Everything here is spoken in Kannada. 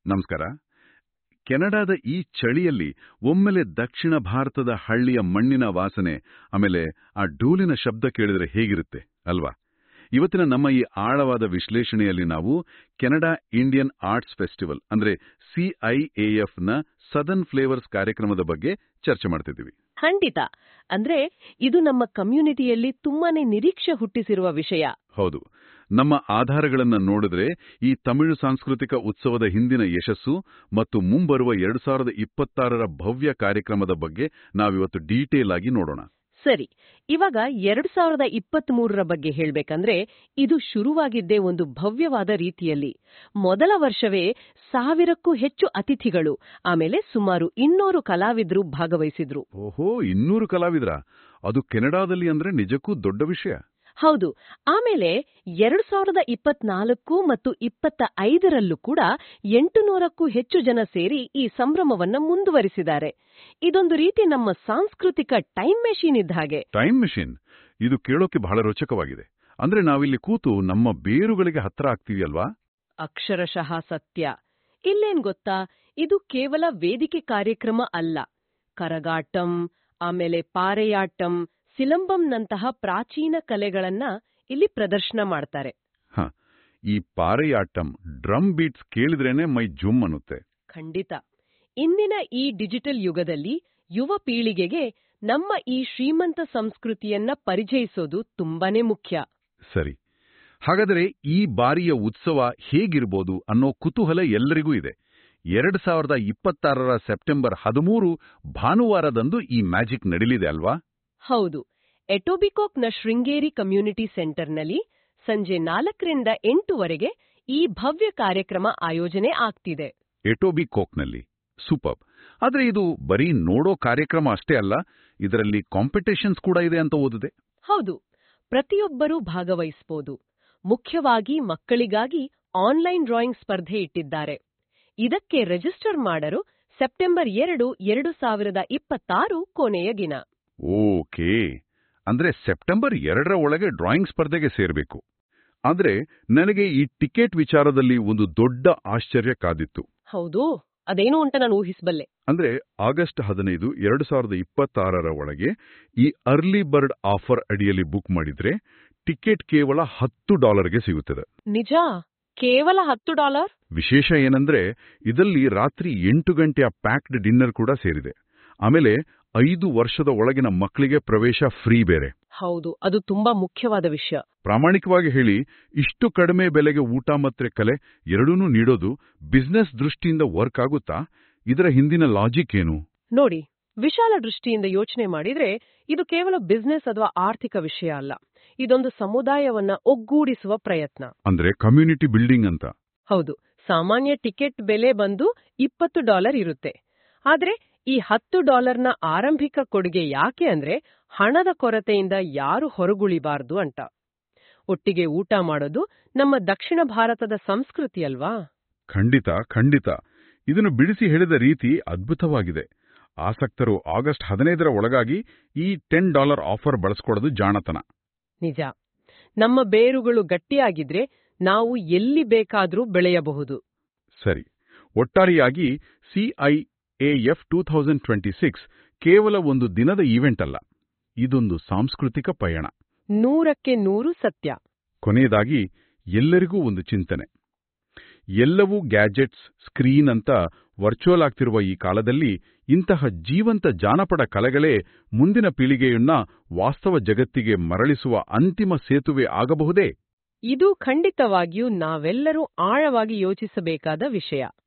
ನಮಸ್ಕಾರ ಕೆನಡಾದ ಈ ಚಳಿಯಲ್ಲಿ ಒಮ್ಮೆಲೆ ದಕ್ಷಿಣ ಭಾರತದ ಹಳ್ಳಿಯ ಮಣ್ಣಿನ ವಾಸನೆ ಆಮೇಲೆ ಆ ಡೂಲಿನ ಶಬ್ದ ಕೇಳಿದ್ರೆ ಹೇಗಿರುತ್ತೆ ಅಲ್ವಾ ಇವತ್ತಿನ ನಮ್ಮ ಈ ಆಳವಾದ ವಿಶ್ಲೇಷಣೆಯಲ್ಲಿ ನಾವು ಕೆನಡಾ ಇಂಡಿಯನ್ ಆರ್ಟ್ಸ್ ಫೆಸ್ಟಿವಲ್ ಅಂದ್ರೆ ಸಿಐಎಎಫ್ ನ ಸದರ್ನ್ ಫ್ಲೇವರ್ಸ್ ಕಾರ್ಯಕ್ರಮದ ಬಗ್ಗೆ ಚರ್ಚೆ ಮಾಡ್ತಿದ್ದೀವಿ ಖಂಡಿತ ಅಂದ್ರೆ ಇದು ನಮ್ಮ ಕಮ್ಯುನಿಟಿಯಲ್ಲಿ ತುಂಬಾನೇ ನಿರೀಕ್ಷೆ ಹುಟ್ಟಿಸಿರುವ ವಿಷಯ ಹೌದು ನಮ್ಮ ಆಧಾರಗಳನ್ನ ನೋಡಿದ್ರೆ ಈ ತಮಿಳು ಸಾಂಸ್ಕೃತಿಕ ಉತ್ಸವದ ಹಿಂದಿನ ಯಶಸ್ಸು ಮತ್ತು ಮುಂಬರುವ ಎರಡು ಸಾವಿರದ ಇಪ್ಪತ್ತಾರರ ಭವ್ಯ ಕಾರ್ಯಕ್ರಮದ ಬಗ್ಗೆ ನಾವಿವತ್ತು ಡೀಟೇಲ್ ಆಗಿ ನೋಡೋಣ ಸರಿ ಇವಾಗ ಎರಡ್ ಸಾವಿರದ ಇಪ್ಪತ್ತ್ ಮೂರರ ಬಗ್ಗೆ ಹೇಳ್ಬೇಕಂದ್ರೆ ಇದು ಶುರುವಾಗಿದ್ದೇ ಒಂದು ಭವ್ಯವಾದ ರೀತಿಯಲ್ಲಿ ಮೊದಲ ವರ್ಷವೇ ಸಾವಿರಕ್ಕೂ ಹೆಚ್ಚು ಅತಿಥಿಗಳು ಆಮೇಲೆ ಸುಮಾರು ಇನ್ನೂರು ಕಲಾವಿದ್ರು ಭಾಗವಹಿಸಿದ್ರು ಓಹೋ ಇನ್ನೂರು ಕಲಾವಿದ್ರ ಅದು ಕೆನಡಾದಲ್ಲಿ ಅಂದ್ರೆ ನಿಜಕ್ಕೂ ದೊಡ್ಡ ವಿಷಯ ಹೌದು ಆಮೇಲೆ ಎರಡು ಸಾವಿರದ ಇಪ್ಪತ್ನಾಲ್ಕು ಮತ್ತು ಇಪ್ಪತ್ತ ಐದರಲ್ಲೂ ಕೂಡ ಎಂಟು ನೂರಕ್ಕೂ ಹೆಚ್ಚು ಜನ ಸೇರಿ ಈ ಸಂಭ್ರಮವನ್ನ ಮುಂದುವರಿಸಿದ್ದಾರೆ ಇದೊಂದು ರೀತಿ ನಮ್ಮ ಸಾಂಸ್ಕೃತಿಕ ಟೈಮ್ ಮೆಷಿನ್ ಇದ್ದ ಹಾಗೆ ಟೈಮ್ ಮೆಷಿನ್ ಇದು ಕೇಳೋಕೆ ಬಹಳ ರೋಚಕವಾಗಿದೆ ಅಂದ್ರೆ ನಾವಿಲ್ಲಿ ಕೂತು ನಮ್ಮ ಬೇರುಗಳಿಗೆ ಹತ್ರ ಆಗ್ತೀವಿ ಅಲ್ವಾ ಅಕ್ಷರಶಃ ಸತ್ಯ ಇಲ್ಲೇನ್ ಗೊತ್ತಾ ಇದು ಕೇವಲ ವೇದಿಕೆ ಕಾರ್ಯಕ್ರಮ ಅಲ್ಲ ಕರಗಾಟಂ ಆಮೇಲೆ ಪಾರೆಯಾಟಂ ಸಿಲಂಬಂನಂತಹ ಪ್ರಾಚೀನ ಕಲೆಗಳನ್ನ ಇಲ್ಲಿ ಪ್ರದರ್ಶನ ಮಾಡ್ತಾರೆ ಹ ಈ ಪಾರೆಯಾಟಂ ಡ್ರಮ್ ಬೀಟ್ಸ್ ಕೇಳಿದ್ರೇನೆ ಮೈ ಜುಮ್ ಅನ್ನುತ್ತೆ ಖಂಡಿತ ಇಂದಿನ ಈ ಡಿಜಿಟಲ್ ಯುಗದಲ್ಲಿ ಯುವ ಪೀಳಿಗೆಗೆ ನಮ್ಮ ಈ ಶ್ರೀಮಂತ ಸಂಸ್ಕೃತಿಯನ್ನ ಪರಿಚಯಿಸೋದು ತುಂಬಾನೇ ಮುಖ್ಯ ಸರಿ ಹಾಗಾದರೆ ಈ ಬಾರಿಯ ಉತ್ಸವ ಹೇಗಿರ್ಬೋದು ಅನ್ನೋ ಕುತೂಹಲ ಎಲ್ಲರಿಗೂ ಇದೆ ಎರಡ್ ಸಾವಿರದ ಇಪ್ಪತ್ತಾರರ ಸೆಪ್ಟೆಂಬರ್ ಹದಿಮೂರು ಭಾನುವಾರದಂದು ಈ ಮ್ಯಾಜಿಕ್ ನಡೀಲಿದೆ ಅಲ್ವಾ ಹೌದು ಎಟೋಬಿಕೋಕ್ನ ಶೃಂಗೇರಿ ಕಮ್ಯುನಿಟಿ ಸೆಂಟರ್ನಲ್ಲಿ ಸಂಜೆ ನಾಲ್ಕರಿಂದ ಎಂಟುವರೆಗೆ ಈ ಭವ್ಯ ಕಾರ್ಯಕ್ರಮ ಆಯೋಜನೆ ಆಗ್ತಿದೆ ಎಟೋಬಿ ಕೋಕ್ನಲ್ಲಿ ಸೂಪರ್ ಆದ್ರೆ ಇದು ಬರೀ ನೋಡೋ ಕಾರ್ಯಕ್ರಮ ಅಷ್ಟೇ ಅಲ್ಲ ಇದರಲ್ಲಿ ಕಾಂಪಿಟೇಷನ್ಸ್ ಕೂಡ ಇದೆ ಅಂತ ಓದಿದೆ ಹೌದು ಪ್ರತಿಯೊಬ್ಬರೂ ಭಾಗವಹಿಸಬಹುದು ಮುಖ್ಯವಾಗಿ ಮಕ್ಕಳಿಗಾಗಿ ಆನ್ಲೈನ್ ಡ್ರಾಯಿಂಗ್ ಸ್ಪರ್ಧೆ ಇಟ್ಟಿದ್ದಾರೆ ಇದಕ್ಕೆ ರಿಜಿಸ್ಟರ್ ಮಾಡಲು ಸೆಪ್ಟೆಂಬರ್ ಎರಡು ಎರಡು ಸಾವಿರದ ಇಪ್ಪತ್ತಾರು ಕೊನೆಯ ದಿನ ಓಕೆ ಅಂದ್ರೆ ಸೆಪ್ಟೆಂಬರ್ ಎರಡರ ಒಳಗೆ ಡ್ರಾಯಿಂಗ್ ಸ್ಪರ್ಧೆಗೆ ಸೇರಬೇಕು ಆದ್ರೆ ನನಗೆ ಈ ಟಿಕೆಟ್ ವಿಚಾರದಲ್ಲಿ ಒಂದು ದೊಡ್ಡ ಆಶ್ಚರ್ಯ ಕಾದಿತ್ತು ಹೌದು ಅದೇನು ಅಂತ ನಾನು ಊಹಿಸಬಲ್ಲೆ ಅಂದ್ರೆ ಆಗಸ್ಟ್ ಹದಿನೈದು ಎರಡು ಸಾವಿರದ ಇಪ್ಪತ್ತಾರರ ಒಳಗೆ ಈ ಅರ್ಲಿ ಬರ್ಡ್ ಆಫರ್ ಅಡಿಯಲ್ಲಿ ಬುಕ್ ಮಾಡಿದ್ರೆ ಟಿಕೆಟ್ ಕೇವಲ ಹತ್ತು ಡಾಲರ್ಗೆ ಸಿಗುತ್ತದೆ ನಿಜ ಕೇವಲ ಹತ್ತು ಡಾಲರ್ ವಿಶೇಷ ಏನಂದ್ರೆ ಇದರಲ್ಲಿ ರಾತ್ರಿ ಎಂಟು ಗಂಟೆಯ ಪ್ಯಾಕ್ಡ್ ಡಿನ್ನರ್ ಕೂಡ ಸೇರಿದೆ ಆಮೇಲೆ ಐದು ವರ್ಷದ ಒಳಗಿನ ಮಕ್ಕಳಿಗೆ ಪ್ರವೇಶ ಫ್ರೀ ಬೇರೆ ಹೌದು ಅದು ತುಂಬಾ ಮುಖ್ಯವಾದ ವಿಷಯ ಪ್ರಾಮಾಣಿಕವಾಗಿ ಹೇಳಿ ಇಷ್ಟು ಕಡಿಮೆ ಬೆಲೆಗೆ ಊಟ ಮತ್ತೆ ಕಲೆ ಎರಡೂನೂ ನೀಡೋದು ಬಿಸ್ನೆಸ್ ದೃಷ್ಟಿಯಿಂದ ವರ್ಕ್ ಆಗುತ್ತಾ ಇದರ ಹಿಂದಿನ ಲಾಜಿಕ್ ಏನು ನೋಡಿ ವಿಶಾಲ ದೃಷ್ಟಿಯಿಂದ ಯೋಚನೆ ಮಾಡಿದ್ರೆ ಇದು ಕೇವಲ ಬಿಸ್ನೆಸ್ ಅಥವಾ ಆರ್ಥಿಕ ವಿಷಯ ಅಲ್ಲ ಇದೊಂದು ಸಮುದಾಯವನ್ನ ಒಗ್ಗೂಡಿಸುವ ಪ್ರಯತ್ನ ಅಂದ್ರೆ ಕಮ್ಯುನಿಟಿ ಬಿಲ್ಡಿಂಗ್ ಅಂತ ಹೌದು ಸಾಮಾನ್ಯ ಟಿಕೆಟ್ ಬೆಲೆ ಬಂದು ಇಪ್ಪತ್ತು ಡಾಲರ್ ಇರುತ್ತೆ ಆದ್ರೆ ಈ ಹತ್ತು ಡಾಲರ್ನ ಆರಂಭಿಕ ಕೊಡುಗೆ ಯಾಕೆ ಅಂದ್ರೆ ಹಣದ ಕೊರತೆಯಿಂದ ಯಾರು ಹೊರಗುಳಿಬಾರ್ದು ಅಂತ ಒಟ್ಟಿಗೆ ಊಟ ಮಾಡೋದು ನಮ್ಮ ದಕ್ಷಿಣ ಭಾರತದ ಸಂಸ್ಕೃತಿ ಅಲ್ವಾ ಖಂಡಿತ ಖಂಡಿತ ಇದನ್ನು ಬಿಡಿಸಿ ಹೇಳಿದ ರೀತಿ ಅದ್ಭುತವಾಗಿದೆ ಆಸಕ್ತರು ಆಗಸ್ಟ್ ಹದಿನೈದರ ಒಳಗಾಗಿ ಈ ಟೆನ್ ಡಾಲರ್ ಆಫರ್ ಬಳಸ್ಕೊಳ್ಳೋದು ಜಾಣತನ ನಿಜ ನಮ್ಮ ಬೇರುಗಳು ಗಟ್ಟಿಯಾಗಿದ್ರೆ ನಾವು ಎಲ್ಲಿ ಬೇಕಾದ್ರೂ ಬೆಳೆಯಬಹುದು ಸರಿ ಒಟ್ಟಾರೆಯಾಗಿ CIAF two thousand twenty six ಕೇವಲ ಒಂದು ದಿನದ ಈವೆಂಟ್ ಅಲ್ಲ ಇದೊಂದು ಸಾಂಸ್ಕೃತಿಕ ಪಯಣ ನೂರಕ್ಕೆ ನೂರು ಸತ್ಯ ಕೊನೆಯದಾಗಿ ಎಲ್ಲರಿಗೂ ಒಂದು ಚಿಂತನೆ ಎಲ್ಲವೂ ಗ್ಯಾಜೆಟ್ಸ್ ಸ್ಕ್ರೀನ್ ಅಂತ ವರ್ಚುವಲ್ ಆಗ್ತಿರುವ ಈ ಕಾಲದಲ್ಲಿ ಇಂತಹ ಜೀವಂತ ಜಾನಪದ ಕಲೆಗಳೇ ಮುಂದಿನ ಪೀಳಿಗೆಯನ್ನ ವಾಸ್ತವ ಜಗತ್ತಿಗೆ ಮರಳಿಸುವ ಅಂತಿಮ ಸೇತುವೆ ಆಗಬಹುದೇ ಇದು ಖಂಡಿತವಾಗಿಯೂ ನಾವೆಲ್ಲರೂ ಆಳವಾಗಿ ಯೋಚಿಸಬೇಕಾದ ವಿಷಯ